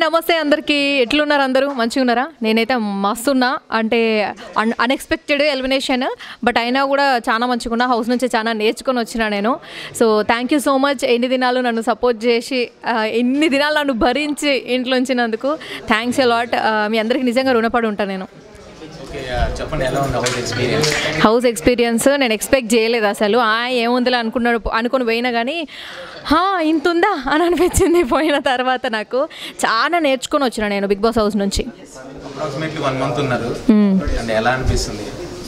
నమస్తే అందరికీ ఎట్లున్నారు అందరూ మంచిగా ఉన్నారా నేనైతే మస్తున్నా అంటే అన్ అన్ఎక్స్పెక్టెడ్ ఎలిమినేషన్ బట్ అయినా కూడా చాలా మంచిగా ఉన్నా హౌస్ నుంచి చాలా నేర్చుకొని వచ్చిన నేను so thank you so much ఎన్ని దినాలు నన్ను సపోర్ట్ చేసి ఆ, ఎన్ని దినాలు నన్ను భరించి ఇంట్లో ఉంచినందుకు థ్యాంక్స్ లాట్ మీ అందరికి నిజంగా రుణపడి ఉంటాను నేను ఓకే చెప్పండి ఎలా ఉంది హౌస్ ఎక్స్పీరియన్స్ హౌస్ ఎక్స్పీరియన్స్ నేను ఎక్స్పెక్ట్ చేయలేదు అసలు ఆ ఏముందిలే అనుకున్నాడు అనుకుని పోయినా కానీ హా ఇంత ఉందా అని అనిపించింది పోయిన తర్వాత నాకు చాలా నేర్చుకొని వచ్చిన నేను బిగ్ బాస్ హౌస్ నుంచి అప్రాక్సిమేట్లీ వన్ మంత్ ఉన్నారు అండ్ ఎలా అనిపిస్తుంది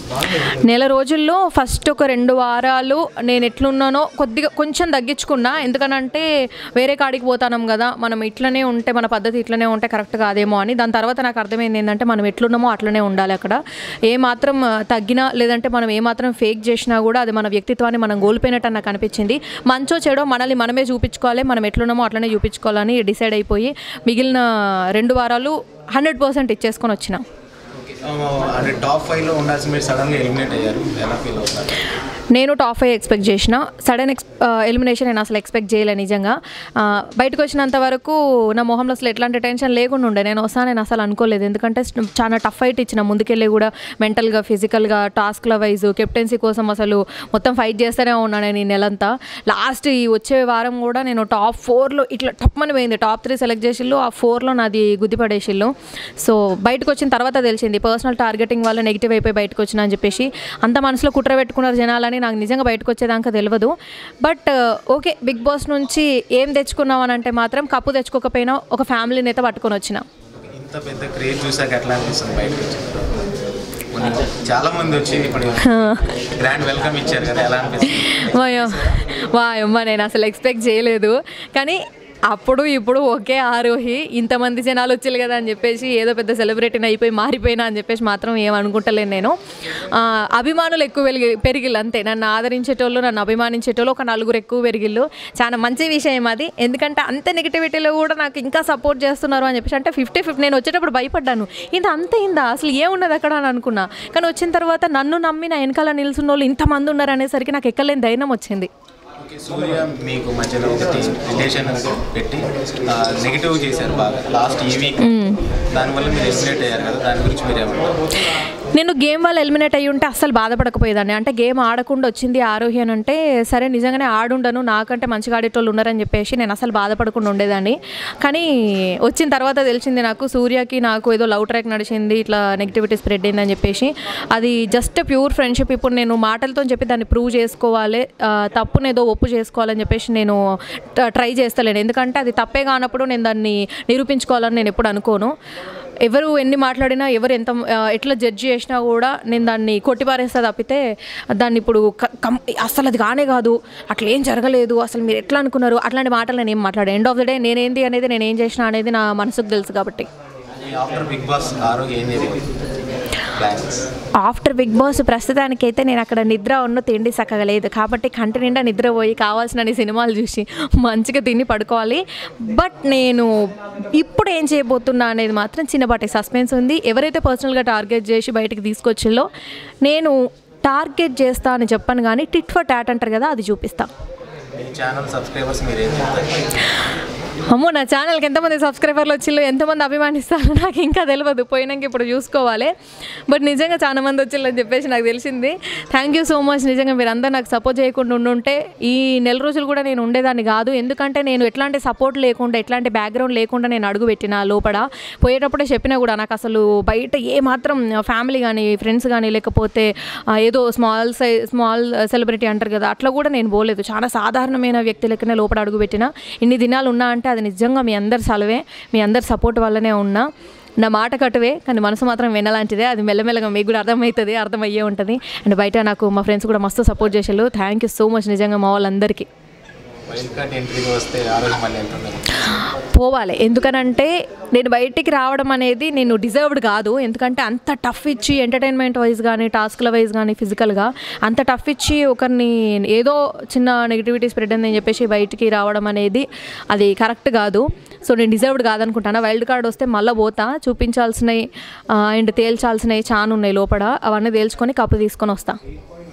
నెల రోజుల్లో ఫస్ట్ ఒక రెండు వారాలు నేను ఎట్లున్నానో కొద్దిగా కొంచెం తగ్గించుకున్నా ఎందుకనంటే వేరే కాడికి పోతాం కదా మనం ఇట్లనే ఉంటే మన పద్ధతి ఇట్లనే ఉంటే కరెక్ట్ కాదేమో అని దాని తర్వాత నాకు అర్థమైంది ఏంటంటే మనం ఎట్లున్నామో అట్లనే ఉండాలి అక్కడ ఏ మాత్రం ఆ, తగ్గినా లేదంటే మనం ఏ మాత్రం ఫేక్ చేసినా కూడా అది మన వ్యక్తిత్వాన్ని మనం కోల్పోయినట్టు అని నాకు అనిపించింది మంచో చెడో మనల్ని మనమే చూపించుకోవాలి మనం ఎట్లున్నామో అట్లనే చూపించుకోవాలని డిసైడ్ అయిపోయి మిగిలిన రెండు వారాలు హండ్రెడ్ పర్సెంట్ ఇచ్చేసుకొని వచ్చిన ఓకే అంటే టాప్ ఫైవ్లో ఉండాల్సి మీరు సడన్గా ఎలిమినేట్ అయ్యారు ఎలా ఫీల్ అవుతున్నారు నేను టాప్ ఫైవ్ ఎక్స్పెక్ట్ చేసిన సడన్ ఎక్స్ ఎలిమినేషన్ నేను అసలు ఎక్స్పెక్ట్ చేయలే నిజంగా ఆ, బయటకు వచ్చినంత వరకు నా మొహంలో అసలు ఎట్లాంటి టెన్షన్ లేకుండా ఉండే నేను వస్తాను నేను అసలు అనుకోలేదు ఎందుకంటే స్- చాలా టఫ్ ఫైట్ ఇచ్చిన ముందుకెళ్ళి కూడా మెంటల్గా ఫిజికల్గా టాస్క్ల వైజ్ కెప్టెన్సీ కోసం అసలు మొత్తం ఫైట్ చేస్తూనే ఉన్నాను నేను ఈ నెలంతా లాస్ట్ ఈ వచ్చే వారం కూడా నేను టాప్ ఫోర్లో ఇట్లా టప్మని పోయింది టాప్ త్రీ సెలెక్ట్ చేసిళ్ళు ఆ ఫోర్లో నాది గుద్దిపడేసిళ్ళు సో బయటకు వచ్చిన తర్వాత తెలిసింది పర్సనల్ టార్గెటింగ్ వల్ల నెగిటివ్ అయిపోయి బయటకు వచ్చిన అని చెప్పేసి అంత మనసులో కుట్ర పెట్టుకున్నారు జనాలని నాకు నిజంగా బయటకు వచ్చేదాకా తెలియదు బట్ ఓకే బిగ్ బాస్ నుంచి ఏం తెచ్చుకున్నాం అని అంటే మాత్రం కప్పు తెచ్చుకోకపోయినా ఒక ఫ్యామిలీని అయితే పట్టుకొని వచ్చిన ఇంత పెద్ద క్రేజ్ చూసాక ఎట్లా అనిపిస్తుంది బయటకు వచ్చిన తర్వాత? కొన్ని చాలా మంది వచ్చి ఇప్పుడు గ్రాండ్ వెల్కమ్ ఇచ్చారు కదా ఎలా అనిపిస్తుంది వాయో వాయమ్మ నేను అసలు ఎక్స్పెక్ట్ చేయలేదు కానీ అప్పుడు ఇప్పుడు ఒకే ఆరోహి ఇంతమంది జనాలు వచ్చారు కదా అని చెప్పేసి ఏదో పెద్ద సెలబ్రిటీని అయిపోయి మారిపోయినా అని చెప్పేసి మాత్రం ఏం అనుకుంటలేను నేను ఆ, అభిమానులు ఎక్కువ వెలిగి పెరిగిళ్ళు అంతే నన్ను ఆదరించేటోళ్ళు నన్ను అభిమానించేటోళ్ళు ఒక నలుగురు ఎక్కువ పెరిగిళ్ళు చాలా మంచి విషయం అది ఎందుకంటే అంత నెగిటివిటీలో కూడా నాకు ఇంకా సపోర్ట్ చేస్తున్నారు అని చెప్పేసి అంటే ఫిఫ్టీ ఫిఫ్టీ నేను వచ్చేటప్పుడు భయపడ్డాను ఇంత అంత ఇందా అసలు ఏమున్నది అక్కడ అని అనుకున్నా కానీ వచ్చిన తర్వాత నన్ను నమ్మి నా వెనకాల నిల్చున్న వాళ్ళు ఇంతమంది ఉన్నారు అనేసరికి నాకు ఎక్కలేని ధైర్యం వచ్చింది ఓకే సూర్య మీకు మధ్యలో ఒకటి రిలేషన్ పెట్టి నెగిటివ్ చేశారు బాగా లాస్ట్ ఈ వీక్ దానివల్ల మీరు ఎలిమినేట్ అయ్యారు కదా దాని గురించి మీరు ఏమంటారు నేను గేమ్ వల్ల ఎలిమినేట్ అయ్యి ఉంటే అస్సలు బాధపడకపోయేదాన్ని అంటే గేమ్ ఆడకుండా వచ్చింది ఆరోహి అని అంటే సరే నిజంగానే ఆడుండను నాకంటే మంచిగా ఆడేటోళ్ళు ఉన్నారని చెప్పేసి నేను అసలు బాధపడకుండా ఉండేదాన్ని కానీ వచ్చిన తర్వాత తెలిసింది నాకు సూర్యకి నాకు ఏదో లవ్ ట్రాక్ నడిచింది ఇట్లా నెగిటివిటీ స్ప్రెడ్ అయిందని చెప్పేసి అది జస్ట్ ప్యూర్ ఫ్రెండ్షిప్ ఇప్పుడు నేను మాటలతో చెప్పి దాన్ని ప్రూవ్ చేసుకోవాలి ఆ, తప్పుని ఏదో ఒప్పు చేసుకోవాలని చెప్పేసి నేను ట్రై చేస్తలేను ఎందుకంటే అది తప్పే కానప్పుడు నేను దాన్ని నిరూపించుకోవాలని నేను ఎప్పుడు అనుకోను ఎవరు ఎన్ని మాట్లాడినా ఎవరు ఎంత ఆ, ఎట్లా జడ్జి చేసినా కూడా నేను దాన్ని కొట్టిపారేస్తా తప్పితే దాన్ని ఇప్పుడు క- కం అసలు అది కానే కాదు అట్లా ఏం జరగలేదు అసలు మీరు ఎట్లా అనుకున్నారు అట్లాంటి మాటలు నేను ఏం మాట్లాడాను ఎండ్ ఆఫ్ ద డే నేనేంది అనేది నేను ఏం చేసిన అనేది నా మనసుకు తెలుసు కాబట్టి ఆఫ్టర్ బిగ్ బాస్ ఆరోగ్యం ఏం చేయబోతుంది ప్లాన్స్ ఆఫ్టర్ బిగ్ బాస్ ప్రస్తుతానికైతే నేను అక్కడ నిద్ర ఉన్న తిండి సక్కగలేదు కాబట్టి కంటి నిండా నిద్రపోయి కావాల్సిన సినిమాలు చూసి మంచిగా తిని పడుకోవాలి బట్ నేను ఇప్పుడు ఏం చేయబోతున్నా అనేది మాత్రం చిన్నపాటి సస్పెన్స్ ఉంది ఎవరైతే పర్సనల్గా టార్గెట్ చేసి బయటికి తీసుకొచ్చిల్లో నేను టార్గెట్ చేస్తా అని చెప్పను కానీ టిట్ ఫర్ టాట్ అంటారు కదా అది చూపిస్తా మీ ఛానల్ సబ్స్క్రైబర్స్ మీరు ఏం చెప్తారు అమ్మో నా ఛానల్కి ఎంతమంది సబ్స్క్రైబర్లు వచ్చిళ్ళు ఎంతమంది అభిమానిస్తారో నాకు ఇంకా తెలియదు పోయినాక ఇప్పుడు చూసుకోవాలి బట్ నిజంగా చాలా మంది వచ్చిళ్ళని చెప్పేసి నాకు తెలిసింది థ్యాంక్ యూ సో మచ్ నిజంగా మీరు అందరూ నాకు సపోర్ట్ చేయకుండా ఉండుంటే ఈ నెల రోజులు కూడా నేను ఉండేదాన్ని కాదు ఎందుకంటే నేను ఎట్లాంటి సపోర్ట్ లేకుండా ఎట్లాంటి బ్యాక్గ్రౌండ్ లేకుండా నేను అడుగు పెట్టిన లోపల పోయేటప్పుడే చెప్పినా కూడా నాకు అసలు బయట ఏ మాత్రం ఫ్యామిలీ కానీ ఫ్రెండ్స్ కానీ లేకపోతే ఆ, ఏదో స్మాల్ సై స్మాల్ సెలబ్రిటీ అంటారు కదా అట్లా కూడా నేను పోలేదు చాలా సాధారణమైన వ్యక్తి లెక్కనే లోపల అడుగుపెట్టిన ఇన్ని దినాలు ఉన్నా అంటే అది నిజంగా మీ అందరి సలవే మీ అందరి సపోర్ట్ వల్లనే ఉన్నా నా మాట కటువే కానీ మనసు మాత్రం వినలాంటిదే అది మెల్లమెల్లగా మీకు కూడా అర్థమవుతుంది అర్థమయ్యే ఉంటుంది అండ్ బయట నాకు మా ఫ్రెండ్స్ కూడా మస్తు సపోర్ట్ చేశారు థ్యాంక్ యూ సో మచ్ నిజంగా మా వాళ్ళందరికీ వైల్డ్ కార్డ్ ఎంట్రీకి వస్తే ఆ రోజు మళ్ళీ ఎంత ఉండదు పోవాలి ఎందుకనంటే నేను బయటికి రావడం అనేది నేను డిజర్వ్డ్ కాదు ఎందుకంటే అంత టఫ్ ఇచ్చి ఎంటర్టైన్మెంట్ వైజ్ కానీ టాస్క్ల వైజ్ కానీ ఫిజికల్గా అంత టఫ్ ఇచ్చి ఒకరిని ఏదో చిన్న నెగిటివిటీ స్ప్రెడ్ అని చెప్పేసి బయటికి రావడం అనేది అది కరెక్ట్ కాదు సో నేను డిజర్వ్డ్ కాదనుకుంటాను వైల్డ్ కార్డ్ వస్తే మళ్ళీ పోతా చూపించాల్సినవి అండ్ తేల్చాల్సినవి చాలా ఉన్నాయి లోపల అవన్నీ తేల్చుకొని కప్పు తీసుకొని వస్తా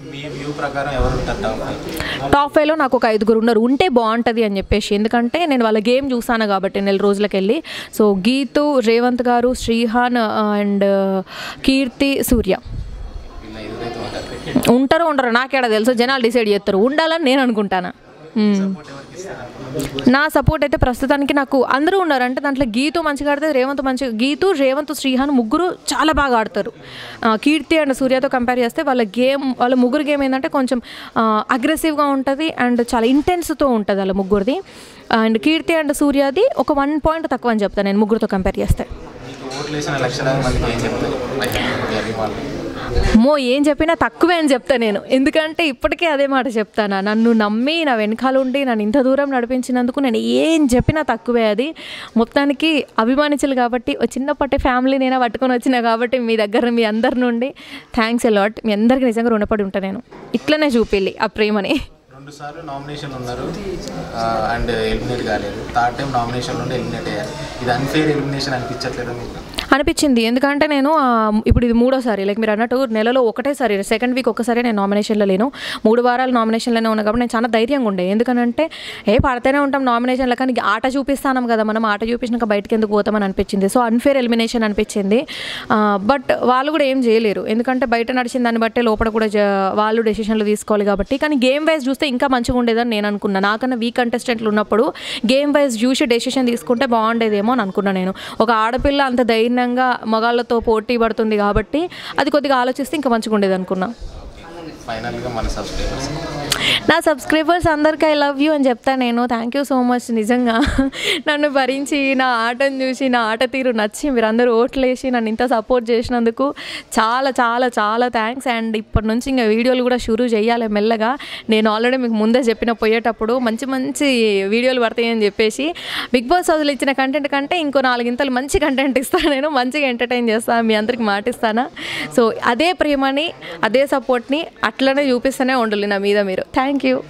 మీ వ్యూ ప్రకారం ఎవరు ఉంటారు టాప్ ఫైవ్ టాప్ ఫైవ్లో నాకు ఒక ఐదుగురు ఉన్నారు ఉంటే బాగుంటుంది అని చెప్పేసి ఎందుకంటే నేను వాళ్ళ గేమ్ చూసాను కాబట్టి నెల రోజులకి వెళ్ళి సో గీతు రేవంత్ గారు శ్రీహాన్ అండ్ కీర్తి సూర్య వీళ్ళ ఎదురైతే ఉంటారు ఉంటారో ఉండరో నాకేడా తెలుసు జనాలు డిసైడ్ చేస్తారు ఉండాలని నేను అనుకుంటాను మ్మ్. సపోర్ట్ ఎవరికి ఇస్తారు నా సపోర్ట్ అయితే ప్రస్తుతానికి నాకు అందరూ ఉన్నారు అంటే దాంట్లో గీతు మంచిగా ఆడితే రేవంత్ మంచిగా గీతు రేవంత్ శ్రీహాన్ ముగ్గురు చాలా బాగా ఆడతారు ఆ, కీర్తి అండ్ సూర్యతో కంపేర్ చేస్తే వాళ్ళ గేమ్ వాళ్ళ ముగ్గురు గేమ్ ఏంటంటే కొంచెం అగ్రెసివ్గా ఉంటుంది అండ్ చాలా ఇంటెన్స్తో ఉంటుంది వాళ్ళ ముగ్గురిది అండ్ కీర్తి అండ్ సూర్యది ఒక వన్ పాయింట్ తక్కువ అని చెప్తాను నేను ముగ్గురుతో కంపేర్ చేస్తే మీకు ఓట్లు వేసిన లక్షలాది మందికి ఏం చెప్తారు మీ అభిమానులు మో ఏం చెప్పినా తక్కువే అని చెప్తా నేను ఎందుకంటే ఇప్పటికే అదే మాట చెప్తాను నన్ను నమ్మి నా వెనకాల ఉండి నన్ను ఇంత దూరం నడిపించినందుకు నేను ఏం చెప్పినా తక్కువే అది మొత్తానికి అభిమానించలు కాబట్టి ఓ చిన్నప్పటి ఫ్యామిలీ నేను పట్టుకొని వచ్చిన కాబట్టి మీ దగ్గర మీ అందరి నుండి థ్యాంక్స్ ఎలాట్ మీ అందరికీ నిజంగా రుణపడి ఉంటాను నేను ఇట్లనే చూపిల్లి ఆ ప్రేమని రెండు సార్లు నామినేషన్ ఉన్నారు అండ్ ఎలిమినేట్ కాలేదు థర్డ్ టైం నామినేషన్ నుండి ఎలిమినేట్ అయ్యారు ఇది అన్ఫేర్ ఎలిమినేషన్ అనిపించట్లేదు మీకు అనిపించింది ఎందుకంటే నేను ఆ, ఇప్పుడు ఇది మూడోసారి లైక్ మీరు అన్నట్టు నెలలో ఒకటేసారి సెకండ్ వీక్ ఒకసారి నేను నామినేషన్లో లేను మూడు వారాలు నామినేషన్లోనే ఉన్నా కాబట్టి నేను చాలా ధైర్యంగా ఉండే ఎందుకనంటే ఏ పడితేనే ఉంటాం నామినేషన్లో కానీ ఆట చూపిస్తాం కదా మనం ఆట చూపించినాక బయటకు ఎందుకు పోతామని అనిపించింది సో అన్ఫేర్ ఎలిమినేషన్ అనిపించింది బట్ వాళ్ళు కూడా ఏం చేయలేరు ఎందుకంటే బయట నడిచిన దాన్ని బట్టే లోపల కూడా జ- వాళ్ళు డెసిషన్లు తీసుకోవాలి కాబట్టి కానీ గేమ్ వైజ్ చూస్తే ఇంకా మంచిగా ఉండేదని నేను అనుకున్నాను నాకన్నా వీక్ కంటెస్టెంట్లు ఉన్నప్పుడు గేమ్ వైజ్ చూసి డెసిషన్ తీసుకుంటే బాగుండేదేమో అని అనుకున్నాను నేను ఒక ఆడపిల్ల అంత ధైర్యంగా మగాళ్ళతో పోటీ పడుతుంది కాబట్టి అది కొద్దిగా ఆలోచిస్తే ఇంకా మంచిగా ఉండేది అనుకున్నా ఫైనల్గా మన సబ్స్క్రైబర్స్ నా సబ్స్క్రైబర్స్ అందరికీ ఐ లవ్ యూ అని చెప్తాను నేను థ్యాంక్ యూ సో మచ్ నిజంగా నన్ను భరించి నా ఆటను చూసి నా ఆట తీరు నచ్చి మీరందరూ ఓట్లేసి నన్ను ఇంత సపోర్ట్ చేసినందుకు చాలా చాలా చాలా థ్యాంక్స్ అండ్ ఇప్పటి నుంచి ఇంకా వీడియోలు కూడా షురూ చేయాలి మెల్లగా నేను ఆల్రెడీ మీకు ముందే చెప్పిన పోయేటప్పుడు మంచి మంచి వీడియోలు పడతాయని చెప్పేసి బిగ్ బాస్ హౌస్లో ఇచ్చిన కంటెంట్ కంటే ఇంకో నాలుగింతలు మంచి కంటెంట్ ఇస్తాను నేను మంచిగా ఎంటర్టైన్ చేస్తాను మీ అందరికి మాటిస్తాను సో అదే ప్రేమని అదే సపోర్ట్ని అట్లనే చూపిస్తూనే ఉండాలి నా మీద మీరు థ్యాంక్ యూ